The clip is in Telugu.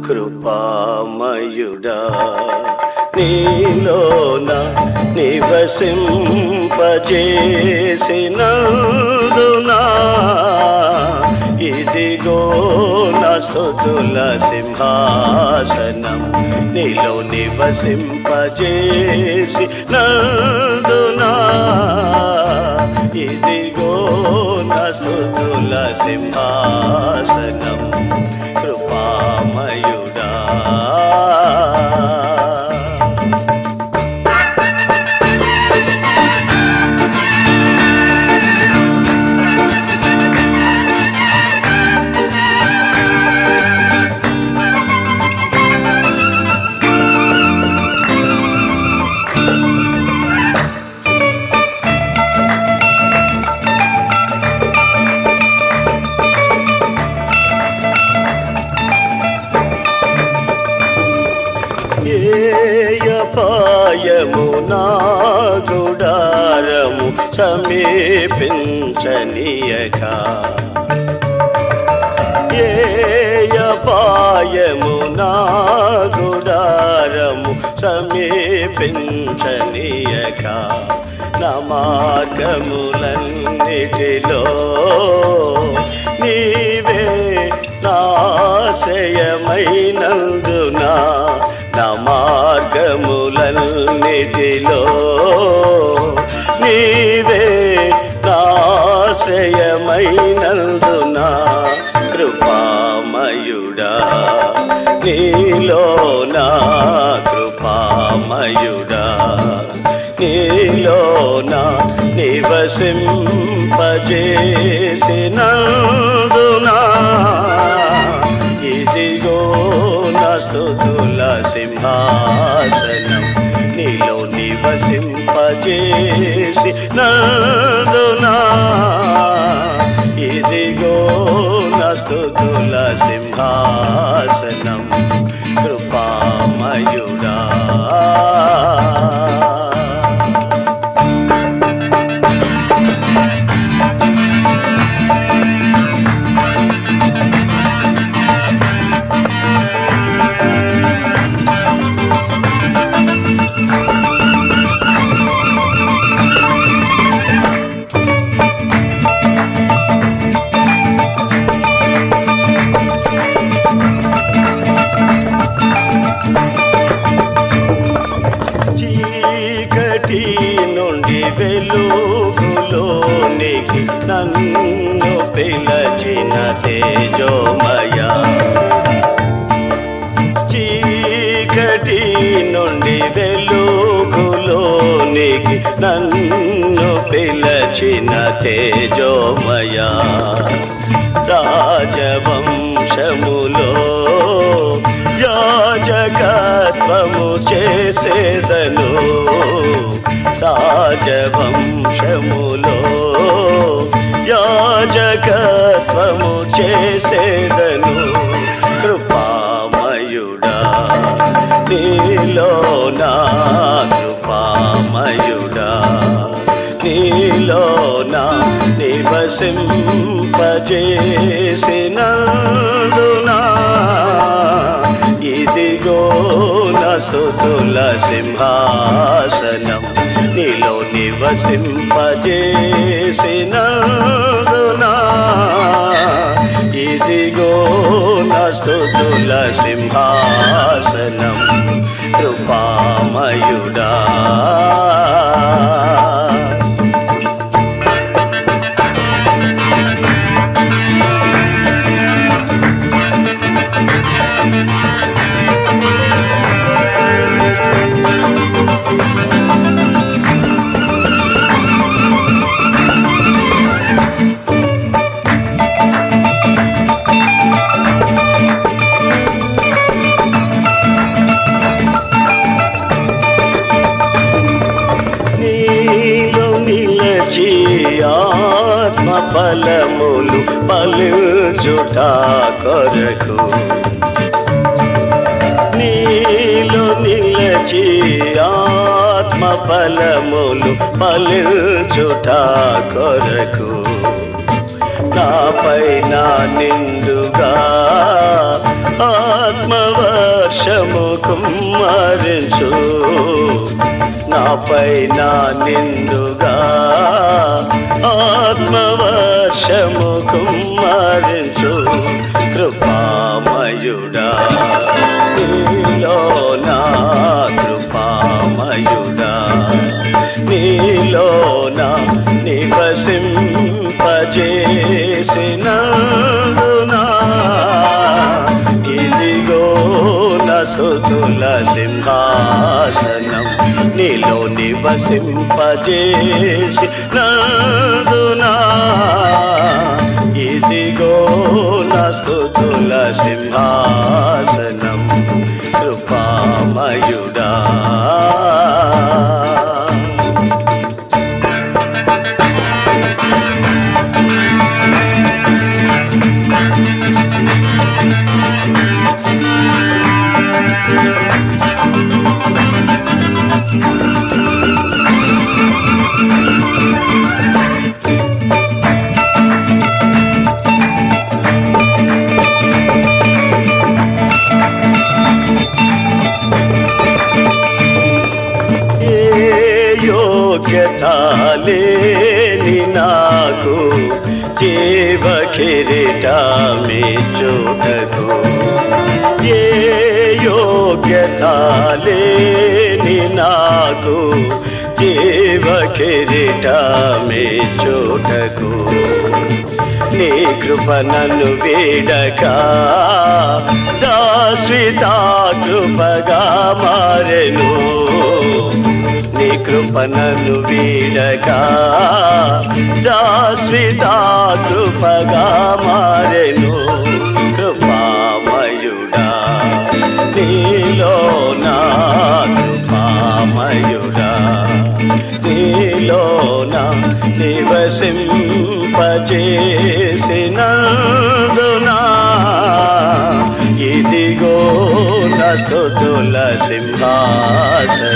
కృపామయుడా నీలోన నివసింపజేసినందునా ఇదిగో నా స్తుతుల సింహాసనం నీలో నివసింపజేసి నందునా ఇదిగో నా స్తుతుల సింహాసనం కృపామయుడా ఏయపాయము నా గుడారము సమీపించనీయక ఏయపాయము నా గుడారము సమీపించనీయక నా మార్గములన్నిటిలో నీవే నాశయమైనందునా నా మార్గములన్నిటిలో నీవే నాశ్రయమైనందునా కృపామయుడా నీలో నా కృపామయుడా నీలో నా నివసింపజేసినందునా ఇదిగో నా స్తుతుల సింహాసనం నీలో నివసింపజేసి నందునా ఇదిగో నా స్తుతుల సింహాసనం కృపామయుడా చీకటి నుండి వెలుగులోనికి నన్ను పిలచిన తేజోమయ చీకటి నుండి వెలుగులోనికి నన్ను పిలచిన తేజోమయ రాజవంశములో యాజకత్వము చేసేదను రాజవంశములో యాజకత్వము చేసేదను కృపామయుడా నీలో నా కృపామయుడా నీలో నా నివసింపజేసినందునా ఇదిగో నా స్తుతుల సింహాసనం నీలో నివసింపజేసినందునా ఇదిగో నా స్తుతుల సింహాసనం కృపామయుడా నీలో నిలచి ఆత్మ ఫలములు పలుచుట కొరకు నీలో నిలచి ఆత్మ ఫలములు పలుచుట కొరకు నాపై నా నిండుగా ఆత్మవ కుమ్మరించు నాపై నా నిండుగా ఆత్మవర్షము కుమ్మరించు కృపామయుడా నీలో నా కృపామయుడా నీలో నా నివసింపజేసినందునా ఇదిగో నసుతుల సింహాసనం నీలో నివసింపజేసి నందునా ఇదిగో నస్తుతుల సింహాసనం కృపామయుడా ఏ యోగ్యత లేని నాకు జీవ కిరీటమే చూడకు ఏ యోగ్యత లేని నాకు జీవ కిరీటమే చూడకు నీ కృప నన్ను వీడక శాశ్వత కృపగా మారెను నీ కృప నన్ను వీడక శాశ్వత కృపగా మారెను కృపామయుడా నీలో నా కృపామయుడా నీలో నా నివసింపజేసినందునా ఇదిగో నస్తుతుల సింహాసనం